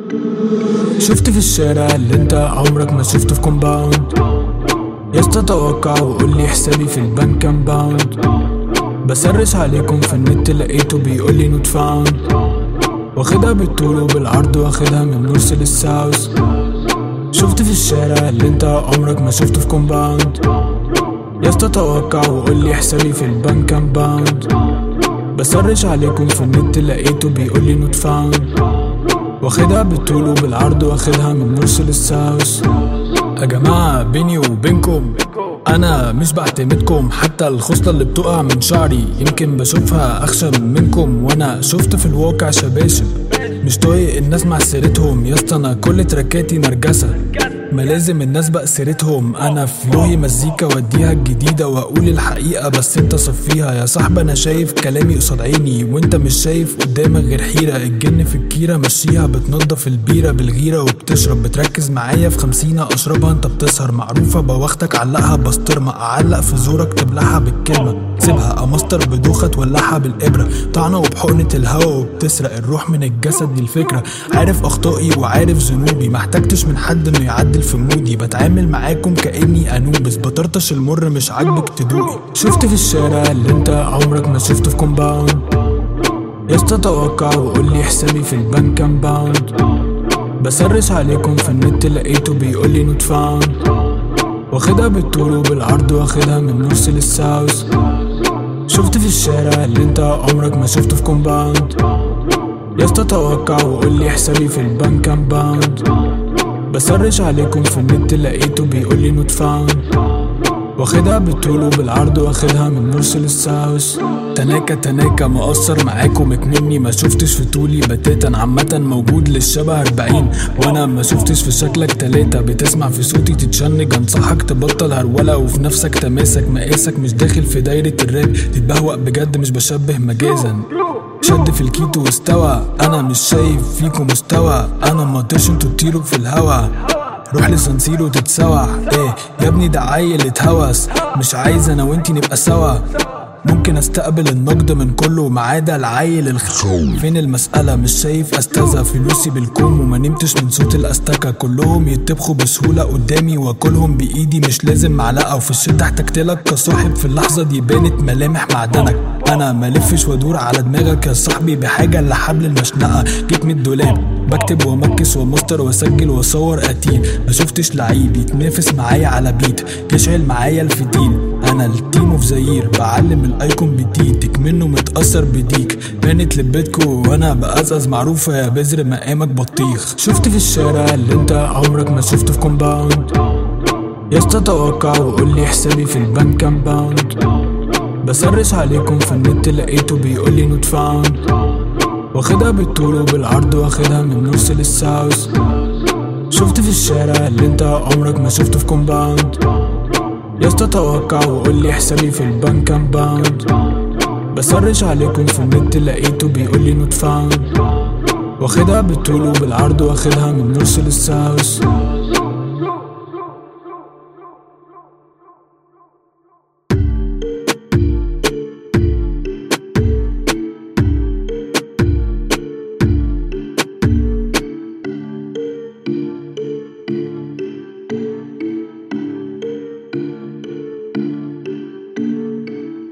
شفت في الشارع اللي انت عمرك ما شفته في كومباوند يا اسطى توقع وقول لي حسابي في البنك كام باوند بسرش عليكم في النت لقيته بيقول لي نوت فاوند واخدها بالطول وبالعرض واخدها من نورس للساوث شفت في الشارع اللي انت عمرك ما شفته في كومباوند يا اسطى توقع وقول لي حسابي في البنك كام باوند بسرش عليكم في النت لقيته بيقول لي نوت فاوند واخدها بالطول وبالعرض واخدها من نورس للساوث يا جماعة بيني وبينكم أنا مش بعتمدكم حتى الخصلة اللي بتقع من شعري يمكن بشوفها أخشن منكم وأنا شفت في الواقع شباشب مش طايق الناس مع سيرتهم يا اسطى أنا كل تراكاتي نرجسة ما لازم الناس بقى سيرتهم انا في لوهي مزيكا واديها الجديده واقول الحقيقه بس انت صفيها يا صاحبي انا شايف كلامي قصاد عيني وانت مش شايف قدامك غير حيره الجن في الكيره مشيها بتنضف البيره بالغيره وبتشرب بتركز معايا في خمسينة اشربها انت بتسهر معروفه بواختك علقها بسطرمه اعلق في زورك تبلعها بالكلمه سيبها امسطر بدوخه تولعها بالابره طعنه وبحقنه الهوا وبتسرق الروح من الجسد دي الفكره عارف اخطائي وعارف ذنوبي محتاجتش من حد انه يعدل في مودي بتعامل معاكم كاني انوبس بطرطش المر مش عاجبك تدوقي شفت في الشارع اللي انت عمرك ما شفته في كومباوند يا اسطى توقع وقول لي حسابي في البنك كام باوند بسرش عليكم في النت لقيته بيقول لي نوت فاوند واخدها بالطول وبالعرض واخدها من نورس للساوث شفت في الشارع اللي انت عمرك ما شفته في كومباوند يا اسطى توقع وقول لي حسابي في البنك كام باوند بسرش عليكم في النت لقيته بيقول لي نوت فاوند واخدها بالطول وبالعرض واخدها من نورس للساوث تناكة تناكة مقصر معاكم اكمني ما شفتش في طولي بتاتا عامة موجود للشبه أربعين وانا ما شفتش في شكلك تلاتة بتسمع في صوتي تتشنج انصحك تبطل هرولة وفي نفسك تماسك مقاسك مش داخل في دايرة الراب تتبهوأ بجد مش بشبه مجازا شد في الكيتو واستوى انا مش شايف فيكم مستوى انا مطيرش انتوا تطيروا في الهوا روح لسانسيرو تتسوح ايه يا ابني ده عيل اتهوس مش عايز انا وانتي نبقى سوا ممكن استقبل النقد من كله ما عدا العيل الخ فين المسألة مش شايف استاذة فلوسي بالكوم وما نمتش من صوت الاستكة كلهم يتبخوا بسهولة قدامي واكلهم بايدي مش لازم معلقة وفي الشتا احتجتلك كصاحب في اللحظة دي بانت ملامح معدنك انا ملفش وادور على دماغك يا صاحبي بحاجة الا حبل المشنقة جيت من الدولاب بكتب وامكس ومستر واسجل واصور قتيل ما شفتش لعيب يتنافس معايا على بيت يشعل معايا الفتيل انا التيم اوف زير بعلم الايكون جديد منه متاثر بديك بانت لبيتكو وانا بقزقز معروفه يا بذر مقامك بطيخ شفت في الشارع اللي انت عمرك ما شفته في كومباوند يا اسطى توقع وقول لي حسابي في البنك كام باوند بسرش عليكم في النت لقيته بيقول لي نوت فاوند واخدها بالطول وبالعرض واخدها من نورس للساوث شفت في الشارع اللي انت عمرك ما شفته في كومباوند يا اسطى توقع وقول لي حسابي في البنك كام باوند بسرش عليكم في النت لقيته بيقول لي نوت فاوند واخدها بالطول وبالعرض واخدها من نورس للساوث